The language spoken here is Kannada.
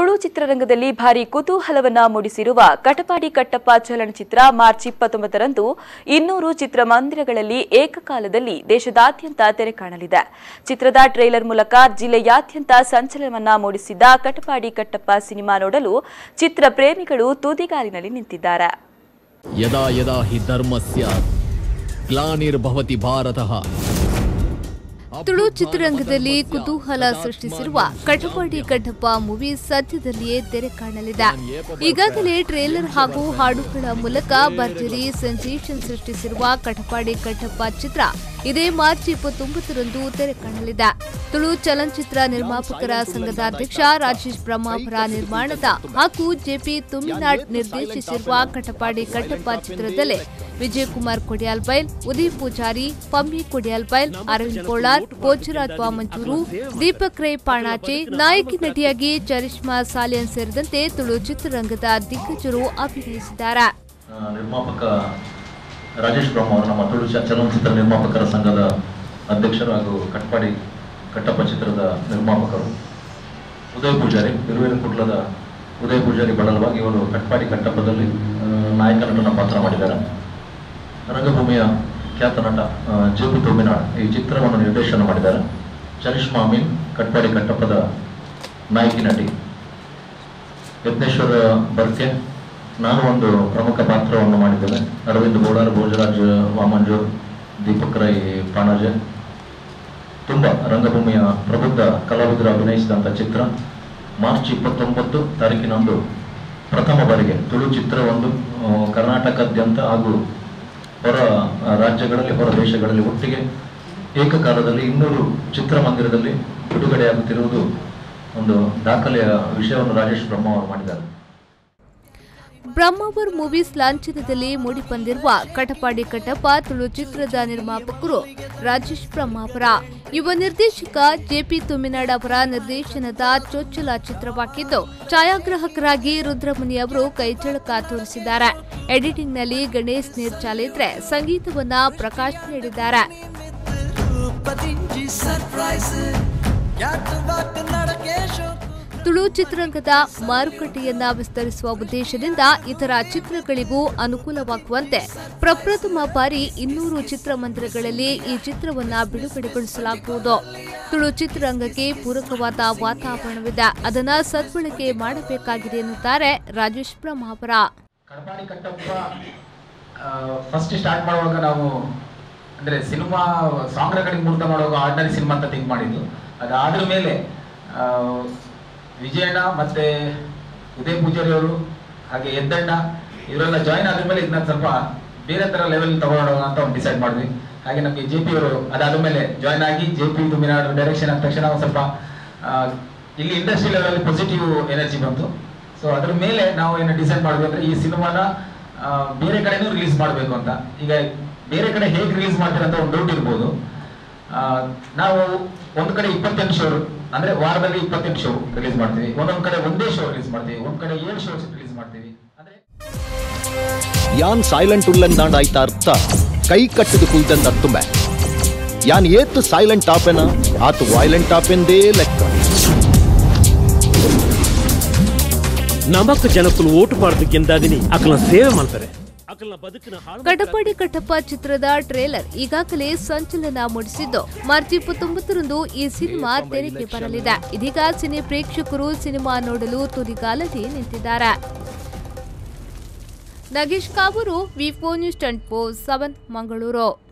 ತುಳು ಚಿತ್ರರಂಗದಲ್ಲಿ ಭಾರಿ ಕುತೂಹಲವನ್ನ ಮೂಡಿಸಿರುವ ಕಟಪಾಡಿ ಕಟ್ಟಪ್ಪ ಚಲನಚಿತ್ರ ಮಾರ್ಚ್ ಇಪ್ಪತ್ತೊಂಬತ್ತರಂದು ಇನ್ನೂರು ಚಿತ್ರಮಂದಿರಗಳಲ್ಲಿ ಏಕಕಾಲದಲ್ಲಿ ದೇಶದಾದ್ಯಂತ ತೆರೆ ಕಾಣಲಿದೆ ಚಿತ್ರದ ಟ್ರೇಲರ್ ಮೂಲಕ ಜಿಲ್ಲೆಯಾದ್ಯಂತ ಸಂಚಲನವನ್ನ ಮೂಡಿಸಿದ್ದ ಕಟಪಾಡಿ ಕಟ್ಟಪ್ಪ ಸಿನಿಮಾ ನೋಡಲು ಚಿತ್ರ ಪ್ರೇಮಿಗಳು ತುದಿಗಾಲಿನಲ್ಲಿ ನಿಂತಿದ್ದಾರೆ ಯದಾ ಯದಾ ಹಿ ಧರ್ಮಸ್ಯ ಗ್ಲಾನಿರ್ಭವತಿ ಭಾರತಃ ತುಳು ಚಿತ್ರರಂಗದಲ್ಲಿ ಕುತೂಹಲ ಸೃಷ್ಟಿಸಿರುವ ಕಟಪಾಡಿ ಕಟ್ಟಪ್ಪ ಮೂವಿ ಸದ್ಯದಲ್ಲಿಯೇ ತೆರೆ ಕಾಣಲಿದೆ ಈಗಾಗಲೇ ಟ್ರೇಲರ್ ಹಾಗೂ ಹಾಡುಗಳ ಮೂಲಕ ಭರ್ಜರಿ ಸೆನ್ಸೇಷನ್ ಸೃಷ್ಟಿಸಿರುವ ಕಟಪಾಡಿ ಕಟ್ಟಪ್ಪ ಚಿತ್ರ ಇದೇ ಮಾರ್ಚ್ ಇಪ್ಪತ್ತೊಂಬತ್ತರಂದು ತೆರೆ ಕಾಣಲಿದೆ ತುಳು ಚಲನಚಿತ್ರ ನಿರ್ಮಾಪಕರ ಸಂಘದ ಅಧ್ಯಕ್ಷ ರಾಜೇಶ್ ಬ್ರಹ್ಮಾಪುರ ನಿರ್ಮಾಣದ ಹಾಗೂ ಜೆಪಿ ತುಮಿನಾಡ್ ನಿರ್ದೇಶಿಸಿರುವ ಕಟಪಾಡಿ ಕಟ್ಟಪ್ಪ ಚಿತ್ರದಲ್ಲಿ ವಿಜಯಕುಮಾರ್ ಕೊಡಿಯಾಲ್ಬೈಲ್ ಉದಯ್ ಪೂಜಾರಿ ಪಮ್ಮಿ ಕೊಡಿಯಾಲ್ಬೈಲ್ ಅರವಿಂದ್ ಕೋಳಾರ್ ಭೋಜರಾಜ್ ವಾಮಂಚೂರು ದೀಪಕ್ ರೈ ಪಾಣಾಚೆ ನಾಯಕಿ ನಟಿಯಾಗಿ ಚರಿಷ್ಮಾ ಸಾಲಿಯನ್ ಸೇರಿದಂತೆ ತುಳು ಚಿತ್ರರಂಗದ ದಿಗ್ಗಜರು ಅಭಿನಯಿಸಿದ್ದಾರೆ ಆ, ನಿರ್ಮಾಪಕ ರಾಜೇಶ್ ಬ್ರಹ್ಮ ಅವರು ನಮ್ಮ ತುಳು ಚ- ಚಲನಚಿತ್ರ ನಿರ್ಮಾಪಕರ ಸಂಘದ ಅಧ್ಯಕ್ಷರು ಹಾಗೂ ಕಟ್ಪಾಡಿ ಕಟ್ಟಪ್ಪ ಚಿತ್ರದ ನಿರ್ಮಾಪಕರು ಉದಯ್ ಪೂಜಾರಿ ಬಿರುವಿನ ಕುಟ್ಲದ ಉದಯ್ ಪೂಜಾರಿ ಬಳಲವಾಗಿ ಇವರು ಕಟ್ಪಾಡಿ ಕಟ್ಟಪ್ಪದಲ್ಲಿ ಆ, ನಾಯಕ ನಟನ ಪಾತ್ರ ಮಾಡಿದ್ದಾರೆ ರಂಗಭೂಮಿಯ ಖ್ಯಾತ ನಟ ಜೆ ಪಿ ತೋಮಿನಾಳ್ ಈ ಚಿತ್ರವನ್ನು ನಿರ್ದೇಶನ ಮಾಡಿದ್ದಾರೆ ಚರಿಷ್ಮಾ ಅಮೀನ್ ಕಟ್ಪಾಡಿ ಕಟ್ಟಪ್ಪದ ನಾಯಕಿ ನಟಿ ಯತ್ನೇಶ್ವರ ಬರ್ಕೆ ನಾನು ಒಂದು ಪ್ರಮುಖ ಪಾತ್ರವನ್ನು ಮಾಡಿದ್ದೇನೆ ಅರವಿಂದ್ ಬೋಡಾರ್ ಭೋಜರಾಜ್ ವಾಮಂಜು ದೀಪಕ್ ರೈ ಪಾಣಾಜೆ ತುಂಬ ರಂಗಭೂಮಿಯ ಪ್ರಬುದ್ಧ ಕಲಾವಿದರು ಅಭಿನಯಿಸಿದಂಥ ಚಿತ್ರ ಮಾರ್ಚ್ ಇಪ್ಪತ್ತೊಂಬತ್ತು ತಾರೀಕಿನಂದು ಪ್ರಥಮ ಬಾರಿಗೆ ತುಳು ಚಿತ್ರವೊಂದು ಆ, ಕರ್ನಾಟಕದಾದ್ಯಂತ ಹಾಗೂ ಹೊರ ಆ, ರಾಜ್ಯಗಳಲ್ಲಿ ಹೊರ ದೇಶಗಳಲ್ಲಿ ಒಟ್ಟಿಗೆ ಏಕಕಾಲದಲ್ಲಿ ಇನ್ನೂರು ಚಿತ್ರಮಂದಿರದಲ್ಲಿ ಬಿಡುಗಡೆಯಾಗುತ್ತಿರುವುದು ಒಂದು ದಾಖಲೆಯ ವಿಷಯವನ್ನು ರಾಜೇಶ್ ಬ್ರಹ್ಮ ಅವರು ಮಾಡಿದ್ದಾರೆ ಬ್ರಹ್ಮಾವರ್ ಮೂವೀಸ್ ಲಾಂಛನದಲ್ಲಿ ಮೂಡಿಬಂದಿರುವ ಕಟಪಾಡಿ ಕಟ್ಟಪ್ಪ ತುಳು ಚಿತ್ರದ ನಿರ್ಮಾಪಕರು ರಾಜೇಶ್ ಬ್ರಹ್ಮಾಪುರ ಯುವ ನಿರ್ದೇಶಕ ಜೆಪಿ ತುಮಿನಾಡ್ ಅವರ ನಿರ್ದೇಶನದ ಚೊಚ್ಚಲ ಚಿತ್ರವಾಗಿದ್ದು ಛಾಯಾಗ್ರಾಹಕರಾಗಿ ರುದ್ರಮುನಿ ಅವರು ಕೈಚಳಕ ತೋರಿಸಿದ್ದಾರೆ ಎಡಿಟಿಂಗ್ನಲ್ಲಿ ಗಣೇಶ್ ನೀರ್ಚಾಲಿದ್ರೆ ಸಂಗೀತವನ್ನ ಪ್ರಕಾಶ್ ನೀಡಿದ್ದಾರೆ ರೂಪದಿಂಜಿ ಸರ್ಪ್ರೈಸ್ ಯಾತು ಬಾತು ನಡಕೆ ಶೋಕು ತುಳು ಚಿತ್ರರಂಗದ ಮಾರುಕಟ್ಟೆಯನ್ನ ವಿಸ್ತರಿಸುವ ಉದ್ದೇಶದಿಂದ ಇತರ ಚಿತ್ರಗಳಿಗೂ ಅನುಕೂಲವಾಗುವಂತೆ ಪ್ರಪ್ರಥಮ ಬಾರಿ ಇನ್ನೂರು ಚಿತ್ರಮಂದಿರಗಳಲ್ಲಿ ಈ ಚಿತ್ರವನ್ನ ಬಿಡುಗಡೆಗೊಳಿಸಲಾಗುವುದು ತುಳು ಚಿತ್ರರಂಗಕ್ಕೆ ಪೂರಕವಾದ ವಾತಾವರಣವಿದೆ ಅದನ್ನ ಸದ್ಬಳಕೆ ಮಾಡಬೇಕಾಗಿದೆ ಎನ್ನುತ್ತಾರೆ ರಾಜೇಶ್ ಬ್ರಹ್ಮಾಪುರ ಕಡಪಾಡಿ ಕಟ್ಟಪ್ಪ ಫಸ್ಟ್ ಸ್ಟಾರ್ಟ್ ಮಾಡುವಾಗ ನಾವು ಅಂದರೆ ಸಿನಿಮಾ ಸಾಂಗ್ ರೆಕಾರ್ಡಿಂಗ್ ಮೂಲಕ ಮಾಡುವಾಗ ಆರ್ಡಿನರಿ ಸಿನಿಮಾ ಅಂತ ಥಿಂಕ್ ಮಾಡಿದ್ದು ಅದಾದ್ರ ಮೇಲೆ ಆ, ವಿಜಯಣ್ಣ ಮತ್ತೆ ಉದಯ್ ಪೂಜಾರಿ ಅವರು ಹಾಗೆ ಎದ್ದಣ್ಣ ಇವರೆಲ್ಲ ಜಾಯಿನ್ ಆದ ಮೇಲೆ ಇದನ್ನ ಸ್ವಲ್ಪ ಬೇರೆ ಥರ ಲೆವೆಲ್ ತಗೊಳ್ಳೋಣ ಅಂತ ಒಂದು ಡಿಸೈಡ್ ಮಾಡಿದ್ವಿ ಹಾಗೆ ನಮಗೆ ಜೆ ಪಿ ಅವರು ಅದಾದ ಮೇಲೆ ಜಾಯ್ನ್ ಆಗಿ ಜೆ ಪಿ ತುಮಿನಾಡು ಡೈರೆಕ್ಷನ್ ಆದ ತಕ್ಷಣ ಒಂದು ಸ್ವಲ್ಪ ಆ, ಇಲ್ಲಿ ಇಂಡಸ್ಟ್ರಿ ಲೆವೆಲ್ ಪಾಸಿಟಿವ್ ಎನರ್ಜಿ ಬಂತು ಸೊ ಅದ್ರ ಮೇಲೆ ನಾವು ಏನು ಡಿಸೈಡ್ ಮಾಡಿದ್ವಿ ಅಂದ್ರೆ ಈ ಸಿನಿಮಾನ ಆ, ಬೇರೆ ಕಡೆನೂ ರಿಲೀಸ್ ಮಾಡಬೇಕು ಅಂತ ಈಗ ಬೇರೆ ಕಡೆ ಹೇಗೆ ರಿಲೀಸ್ ಮಾಡ್ತಾರೆ ಅಂತ ಒಂದು ಡೌಟ್ ಇರ್ಬೋದು ಆ, ನಾವು ಒಂದ್ ಕಡೆ ಇಪ್ಪತ್ತೆಂಟು ಶೋ ಅಂದ್ರೆ ವಾರದಲ್ಲಿ ಇಪ್ಪತ್ತೆಂಟು ಶೋ ರಿಲೀಸ್ ಮಾಡ್ತೀವಿ ಒಂದೊಂದ್ ಕಡೆ ಒಂದೇ ಶೋ ರಿಲೀಸ್ ಮಾಡ್ತೀವಿ ಒಂದ್ ಕಡೆ ಏಳು ಶೋ ರಿಲೀಸ್ ಮಾಡ್ತೀವಿ ಅಂದ್ರೆ ಯಾನ್ ಸೈಲೆಂಟ್ ಉಲ್ಲಂದಾಂಡ್ ಆಯ್ತಾ ಅರ್ಥ ಕೈ ಕಟ್ಟಿದ ಕುಲ್ದಂದ ತುಂಬೆ ಯಾನ್ ಏತ್ ಸೈಲೆಂಟ್ ಆಪೆನ ಆತು ವೈಲೆಂಟ್ ಆಪೆಂದೇ ಲೆಕ್ಕ ನಮಕ್ ಜನಕ್ಕಲು ಓಟು ಮಾಡೋದಕ್ಕಿಂತಾದಿನಿ ಅಕಲ್ನ ಸೇವೆ ಮಾಡ್ತಾರೆ ಅಕಲ್ನ ಬದುಕಿನ ಹಾಳು ಕಟಪಾಡಿ ಕಟ್ಟಪ್ಪ ಚಿತ್ರದ ಟ್ರೇಲರ್ ಈಗಾಗಲೇ ಸಂಚಲನ ಮೂಡಿಸಿದ್ದು ಮಾರ್ಚ್ ಇಪ್ಪತ್ತೊಂಬತ್ತರಂದು ಈ ಸಿನಿಮಾ ತೆರೆಗೆ ಬರಲಿದೆ ಇದೀಗ ಸಿನಿ ಪ್ರೇಕ್ಷಕರು ಸಿನಿಮಾ ನೋಡಲು ತುದಿಗಾಲಲ್ಲಿ ನಿಂತಿದ್ದಾರೆ Nagesh Kabur V four news twenty four seven Mangaluru